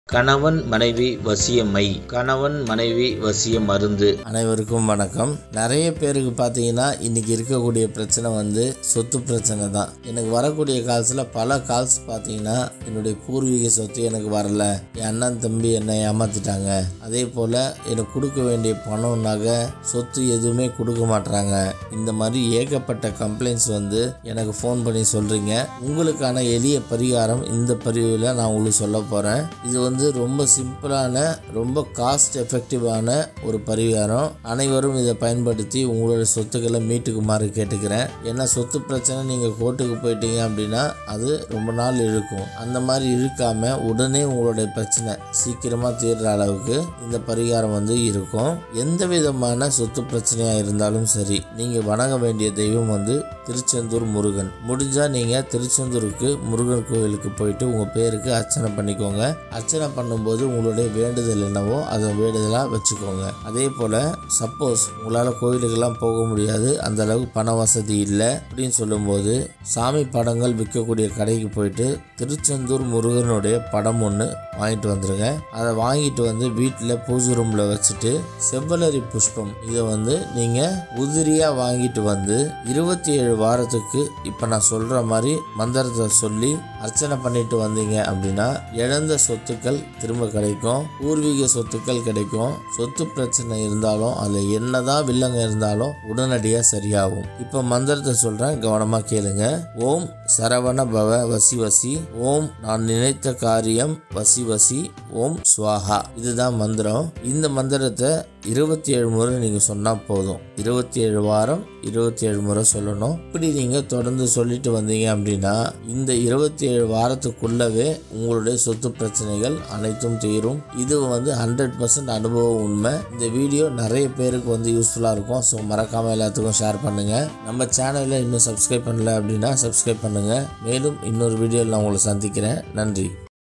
கணவன் மனைவி வசியமை கணவன் மனைவி வசிய மருந்து அனைவருக்கும் வணக்கம் நிறைய பேருக்கு பார்த்தீங்கன்னா இன்னைக்கு இருக்கக்கூடிய பிரச்சனை வந்து சொத்து பிரச்சனை தான் எனக்கு வரக்கூடிய கால்ஸில் பல கால்ஸ் பார்த்தீங்கன்னா என்னுடைய பூர்வீக சொத்து எனக்கு வரல என் அண்ணன் தம்பி என்னை ஏமாத்திட்டாங்க அதே போல் எனக்கு கொடுக்க வேண்டிய பணம் நகை சொத்து எதுவுமே கொடுக்க மாட்றாங்க இந்த மாதிரி ஏகப்பட்ட கம்ப்ளைண்ட்ஸ் வந்து எனக்கு ஃபோன் பண்ணி சொல்கிறீங்க உங்களுக்கான எளிய பரிகாரம் இந்த பதிவில் நான் உங்களுக்கு சொல்ல போகிறேன் இது வந்து ரொம்ப சிம்பிளான ரொம்ப காஸ்ட் எஃபெக்டிவான ஒரு பரிகாரம் அனைவரும் இதை பயன்படுத்தி உங்களோட சொத்துக்களை மீட்டுக்குமாறு கேட்டுக்கிறேன் ஏன்னா சொத்து பிரச்சனை நீங்கள் கோர்ட்டுக்கு போயிட்டீங்க அப்படின்னா அது ரொம்ப நாள் இழுக்கும் அந்த மாதிரி இழுக்காம உடனே உங்களுடைய பிரச்சனை சீக்கிரமாக தீர்ற அளவுக்கு இந்த பரிகாரம் வந்து இருக்கும் எந்த விதமான சொத்து பிரச்சனையாக இருந்தாலும் சரி நீங்கள் வணங்க வேண்டிய தெய்வம் வந்து திருச்செந்தூர் முருகன் முடிஞ்சால் நீங்கள் திருச்செந்தூருக்கு முருகன் கோவிலுக்கு போயிட்டு உங்கள் பேருக்கு அர்ச்சனை பண்ணிக்கோங்க அர்ச்சனை பண்ணும்போது உங்களுடைய வேண்டுதல் என்னவோ அதை வேண்டுதலாக வச்சுக்கோங்க அதே போல் சப்போஸ் உங்களால் கோயிலுக்கெல்லாம் போக முடியாது அந்த அளவுக்கு பண வசதி இல்லை அப்படின்னு சொல்லும்போது சாமி படங்கள் விற்கக்கூடிய கடைக்கு போயிட்டு திருச்செந்தூர் முருகனுடைய படம் ஒன்று வாங்கிட்டு வந்துருங்க அதை வாங்கிட்டு வந்து வீட்டில் பூஜை ரூமில் வச்சுட்டு செவ்வலரி புஷ்பம் இதை வந்து நீங்கள் உதிரியாக வாங்கிட்டு வந்து இருபத்தி ஏழு வாரத்துக்கு இப்போ நான் சொல்கிற மாதிரி மந்திரத்தை சொல்லி அர்ச்சனை பண்ணிட்டு வந்தீங்க அப்படின்னா இழந்த சொத்துக்கள் திரும்ப கிடைக்கும் பூர்வீக சொத்துக்கள் கிடைக்கும் சொத்து பிரச்சனை இருந்தாலும் அதில் என்னதான் வில்லங்க இருந்தாலும் உடனடியாக சரியாகும் இப்போ மந்திரத்தை சொல்கிறேன் கவனமாக கேளுங்க ஓம் சரவண பவ வசி வசி ஓம் நான் நினைத்த காரியம் வசி வசி ஓம் ஸ்வாஹா இதுதான் மந்திரம் இந்த மந்திரத்தை இருபத்தி ஏழு முறை நீங்கள் சொன்னால் போதும் இருபத்தி ஏழு வாரம் இருபத்தி ஏழு முறை சொல்லணும் இப்படி நீங்கள் தொடர்ந்து சொல்லிட்டு வந்தீங்க அப்படின்னா இந்த இருபத்தி ஏழு வாரத்துக்குள்ளவே உங்களுடைய சொத்து பிரச்சனைகள் அனைத்தும் தீரும் இது வந்து ஹண்ட்ரட் பர்சன்ட் அனுபவம் உண்மை இந்த வீடியோ நிறைய பேருக்கு வந்து யூஸ்ஃபுல்லாக இருக்கும் ஸோ மறக்காமல் எல்லாத்துக்கும் ஷேர் பண்ணுங்கள் நம்ம சேனலில் இன்னும் சப்ஸ்கிரைப் பண்ணல அப்படின்னா சப்ஸ்கிரைப் பண்ணுங்கள் மேலும் இன்னொரு வீடியோவில் நான் உங்களை சந்திக்கிறேன் நன்றி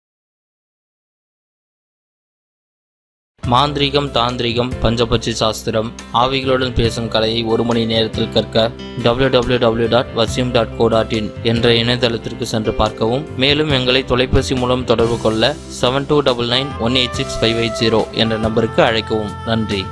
மாந்திரீகம் தாந்திரிகம் பஞ்சபட்சி சாஸ்திரம் ஆவிகளுடன் பேசும் கலையை ஒரு மணி நேரத்தில் கற்க www.vasim.co.in டாட் வசியம் டாட் கோ டாட் இன் என்ற இணையதளத்திற்கு சென்று பார்க்கவும் மேலும் எங்களை தொலைபேசி மூலம் தொடர்பு கொள்ள seven two double nine one eight six five eight zero என்ற நம்பருக்கு அழைக்கவும் நன்றி